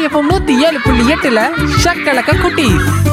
FM நூத்தி ஏழு புள்ளி எட்டுல ஷக்கலக்க குட்டி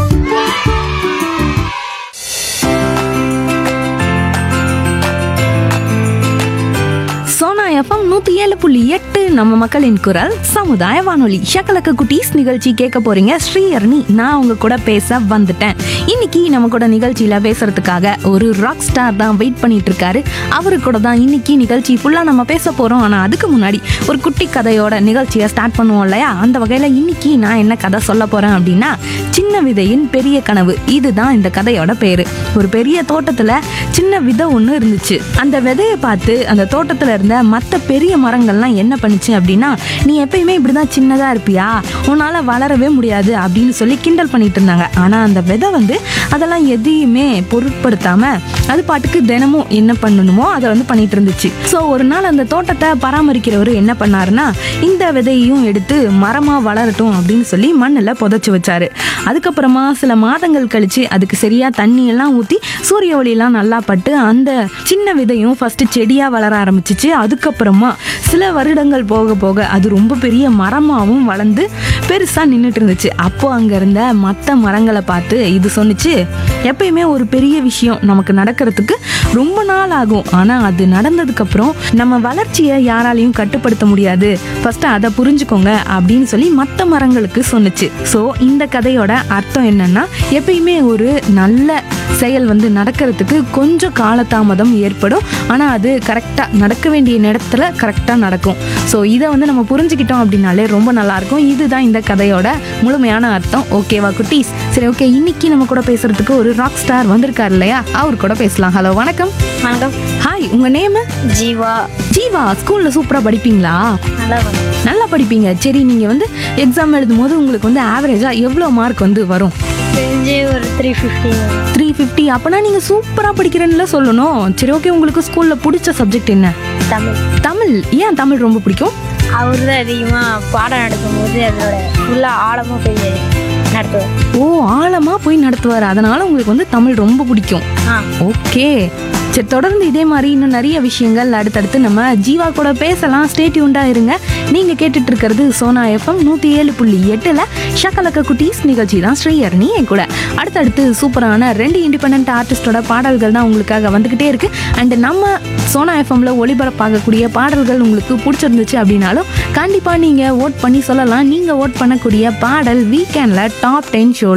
சோனா எஃப்எம் நூத்தி ஏழு புள்ளி எட்டு நம்ம மக்களின் குரல் சமுதாய வானொலி ஷக்கலக்க குட்டீஸ் நிகழ்ச்சி கேட்க போறீங்க ஸ்ரீஹரணி நான் உங்க கூட பேச வந்துட்டேன் இன்னைக்கு நம்ம கூட நிகழ்ச்சியில பேசுறதுக்காக ஒரு ராக் ஸ்டார் தான் வெயிட் பண்ணிட்டு இருக்காரு அவரு கூட தான் இன்னைக்கு நிகழ்ச்சி ஃபுல்லா நம்ம பேச போறோம் ஆனா அதுக்கு முன்னாடி ஒரு குட்டி கதையோட நிகழ்ச்சியை ஸ்டார்ட் பண்ணுவோம் இல்லையா அந்த வகையில இன்னைக்கு நான் என்ன கதை சொல்ல போறேன் அப்படின்னா சின்ன விதையின் பெரிய கனவு இதுதான் இந்த கதையோட பேரு ஒரு பெரிய தோட்டத்துல சின்ன விதை ஒன்று இருந்துச்சு அந்த விதையை பார்த்து அந்த தோட்டத்துல இருந்த மற்ற பெரிய மரங்கள்லாம் என்ன பண்ணுச்சு அப்படின்னா நீ எப்பயுமே இப்படிதான் சின்னதா இருப்பியா உன்னால வளரவே முடியாது அப்படின்னு சொல்லி கிண்டல் பண்ணிட்டு இருந்தாங்க ஆனா அந்த விதை வந்து அதெல்லாம் எதையுமே பொருட்படுத்தாம அது பாட்டுக்கு தினமும் என்ன பண்ணணுமோ அதை வந்து பண்ணிட்டு இருந்துச்சு ஸோ ஒரு நாள் அந்த தோட்டத்தை பராமரிக்கிறவர் என்ன பண்ணாருன்னா இந்த விதையையும் எடுத்து மரமா வளரட்டும் அப்படின்னு சொல்லி மண்ணில் புதைச்சு வச்சாரு அதுக்கப்புறமா சில மாதங்கள் கழிச்சு அதுக்கு சரியா தண்ணி எல்லாம் ஊத்தி சூரிய ஒளியெல்லாம் நல்லா பட்டு அந்த சின்ன விதையும் ஃபர்ஸ்ட் செடியா வளர ஆரம்பிச்சிச்சு அதுக்கப்புறமா சில வருடங்கள் போக போக அது ரொம்ப பெரிய மரமாவும் வளர்ந்து பெருசா நின்றுட்டு இருந்துச்சு அப்போ அங்க இருந்த மற்ற மரங்களை பார்த்து இது சொன்னுச்சு எப்பயுமே ஒரு பெரிய விஷயம் நமக்கு நடக்கிறதுக்கு ரொம்ப நாள் ஆகும் ஆனா அது நடந்ததுக்கு அப்புறம் நம்ம வளர்ச்சியை யாராலையும் கட்டுப்படுத்த முடியாது ஃபர்ஸ்ட் அதை புரிஞ்சுக்கோங்க அப்படின்னு சொல்லி மற்ற மரங்களுக்கு சொன்னுச்சு ஸோ இந்த கதையோட அர்த்தம் என்னன்னா எப்பயுமே ஒரு நல்ல செயல் வந்து நடக்கிறதுக்கு கொஞ்சம் காலதாமதம் ஏற்படும் ஆனால் அது கரெக்டாக நடக்க வேண்டிய நேரத்தில் கரெக்டாக நடக்கும் ஸோ இதை வந்து நம்ம புரிஞ்சுக்கிட்டோம் அப்படின்னாலே ரொம்ப நல்லாயிருக்கும் இதுதான் இந்த கதையோட முழுமையான அர்த்தம் ஓகேவா குட்டீஸ் சரி ஓகே இன்னைக்கு நம்ம கூட பேசுறதுக்கு ஒரு ராக் ஸ்டார் வந்திருக்காரு இல்லையா அவர் கூட பேசலாம் ஹலோ வணக்கம் வணக்கம் ஹாய் உங்க நேம் ஜீவா ஜீவா ஸ்கூல்ல சூப்பரா படிப்பீங்களா நல்லா வரும் நல்லா படிப்பீங்க சரி நீங்க வந்து எக்ஸாம் எழுதும் போது உங்களுக்கு வந்து ஆவரேஜா எவ்வளோ மார்க் வந்து வரும் தெரிஞ்சு ஒரு த்ரீ ஃபிஃப்டி த்ரீ ஃபிஃப்டி அப்போனா நீங்கள் சூப்பராக படிக்கிறேன்னுல சொல்லணும் சரி ஓகே உங்களுக்கு ஸ்கூலில் பிடிச்ச சப்ஜெக்ட் என்ன தமிழ் தமிழ் ஏன் தமிழ் ரொம்ப பிடிக்கும் அவர் தான் அதிகமாக பாடம் நடக்கும்போது அதோட ஃபுல்லாக ஆழமாக போய் நடத்துவார் ஓ ஆழமாக போய் நடத்துவார் அதனால உங்களுக்கு வந்து தமிழ் ரொம்ப பிடிக்கும் ஆ ஓகே சரி தொடர்ந்து இதே மாதிரி இன்னும் நிறைய விஷயங்கள் அடுத்தடுத்து நம்ம ஜீவா கூட பேசலாம் ஸ்டேட்யூண்டா இருங்க நீங்க கேட்டுட்டு இருக்கிறது சோனா எஃப்எம் நூத்தி ஏழு புள்ளி எட்டுல ஷக்கலக்க குட்டீஸ் நிகழ்ச்சி தான் ஸ்ரீஹரணி என் கூட அடுத்தடுத்து சூப்பரான ரெண்டு இண்டிபெண்ட் ஆர்டிஸ்டோட பாடல்கள் தான் உங்களுக்காக வந்துகிட்டே இருக்கு அண்ட் நம்ம சோனா எஃப்எம்ல ஒளிபரப்பாகக்கூடிய பாடல்கள் உங்களுக்கு பிடிச்சிருந்துச்சு அப்படின்னாலும் கண்டிப்பா நீங்க ஓட் பண்ணி சொல்லலாம் நீங்க ஓட் பண்ணக்கூடிய பாடல் வீக்கெண்ட்ல டாப் டென் ஷோ